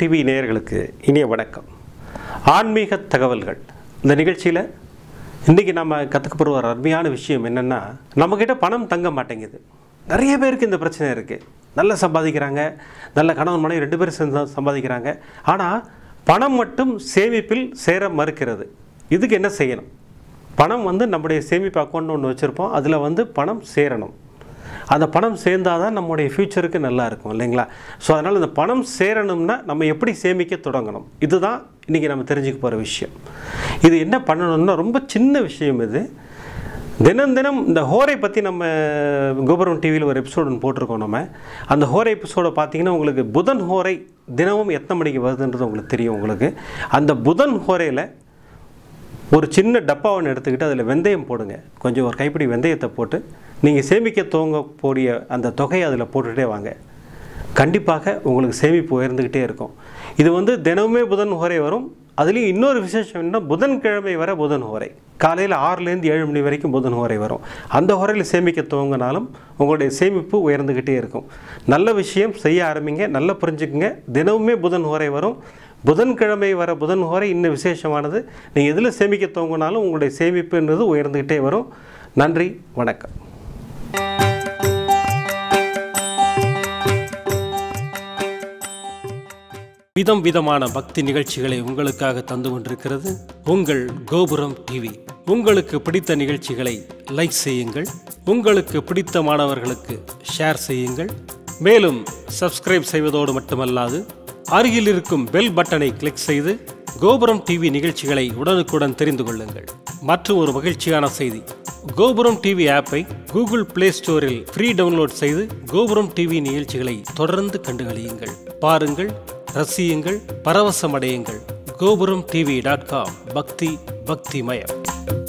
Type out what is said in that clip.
TV நேயர்களுக்கு இனிய வணக்கம் ஆன்மீக தகவல்கள் இந்த நிகழ்ச்சியில் இன்றைக்கி நம்ம கற்றுக்க போகிற ஒரு அருமையான விஷயம் என்னென்னா நம்மக்கிட்ட பணம் தங்க மாட்டேங்குது நிறைய பேருக்கு இந்த பிரச்சனை இருக்குது நல்லா சம்பாதிக்கிறாங்க நல்ல கணவன் மனைவி ரெண்டு பேரும் சேர்ந்து சம்பாதிக்கிறாங்க ஆனால் பணம் மட்டும் சேமிப்பில் சேர மறுக்கிறது இதுக்கு என்ன செய்யணும் பணம் வந்து நம்முடைய சேமிப்பு அக்கௌண்ட் ஒன்று வச்சுருப்போம் அதில் வந்து பணம் சேரணும் அந்த பணம் சேர்ந்தால் தான் நம்முடைய ஃப்யூச்சருக்கு நல்லா இருக்கும் இல்லைங்களா ஸோ அதனால் இந்த பணம் சேரணும்னா நம்ம எப்படி சேமிக்க தொடங்கணும் இதுதான் இன்றைக்கி நம்ம தெரிஞ்சுக்க போகிற விஷயம் இது என்ன பண்ணணும்னா ரொம்ப சின்ன விஷயம் இது தினம் தினம் இந்த ஹோரை பற்றி நம்ம கோபுரம் டிவியில் ஒரு எபிசோடு ஒன்று போட்டிருக்கோம் நம்ம அந்த ஹோரை எபிசோடை பார்த்தீங்கன்னா உங்களுக்கு புதன் ஹோரை தினமும் எத்தனை மணிக்கு வருதுன்றது உங்களுக்கு தெரியும் உங்களுக்கு அந்த புதன் ஹோரையில் ஒரு சின்ன டப்பா ஒன்று எடுத்துக்கிட்டு அதில் வெந்தயம் போடுங்க கொஞ்சம் ஒரு கைப்பிடி வெந்தயத்தை போட்டு நீங்கள் சேமிக்க துவங்கக்கூடிய அந்த தொகையை அதில் போட்டுகிட்டே வாங்க கண்டிப்பாக உங்களுக்கு சேமிப்பு உயர்ந்துக்கிட்டே இருக்கும் இது வந்து தினமுமே புதன் ஹோரை வரும் அதுலேயும் இன்னொரு விசேஷம் என்ன புதன்கிழமை வர புதன் ஹோரை காலையில் ஆறுலேருந்து ஏழு மணி வரைக்கும் புதன் ஹோரை வரும் அந்த ஹோரையில் சேமிக்க துவங்கினாலும் உங்களுடைய சேமிப்பு உயர்ந்துக்கிட்டே இருக்கும் நல்ல விஷயம் செய்ய ஆரம்பிங்க நல்லா புரிஞ்சுக்குங்க தினமுமே புதன் ஹோரை வரும் புதன்கிழமை வர புதன் ஹோரை இன்னும் விசேஷமானது நீங்கள் எதில் சேமிக்க துவங்கினாலும் உங்களுடைய சேமிப்புன்றது உயர்ந்துக்கிட்டே வரும் நன்றி வணக்கம் விதம் விதமான பக்தி நிகழ்ச்சிகளை உங்களுக்காக தந்து கொண்டிருக்கிறது உங்கள் கோபுரம் டிவி உங்களுக்கு பிடித்த நிகழ்ச்சிகளை லைக் செய்யுங்கள் உங்களுக்கு பிடித்த மாணவர்களுக்கு ஷேர் செய்யுங்கள் மேலும் சப்ஸ்கிரைப் செய்வதோடு மட்டுமல்லாது அருகில் இருக்கும் பெல் பட்டனை கிளிக் செய்து கோபுரம் டிவி நிகழ்ச்சிகளை உடனுக்குடன் தெரிந்து கொள்ளுங்கள் மற்றும் ஒரு மகிழ்ச்சியான செய்தி கோபுரம் டிவி ஆப்பை கூகுள் பிளே ஸ்டோரில் ஃப்ரீ டவுன்லோட் செய்து கோபுரம் டிவி நிகழ்ச்சிகளை தொடர்ந்து கண்டுகளியுங்கள் பாருங்கள் ரசியுங்கள் பரவசமடையுங்கள் கோபுரம் டிவி டாட் காம் பக்தி பக்திமயம்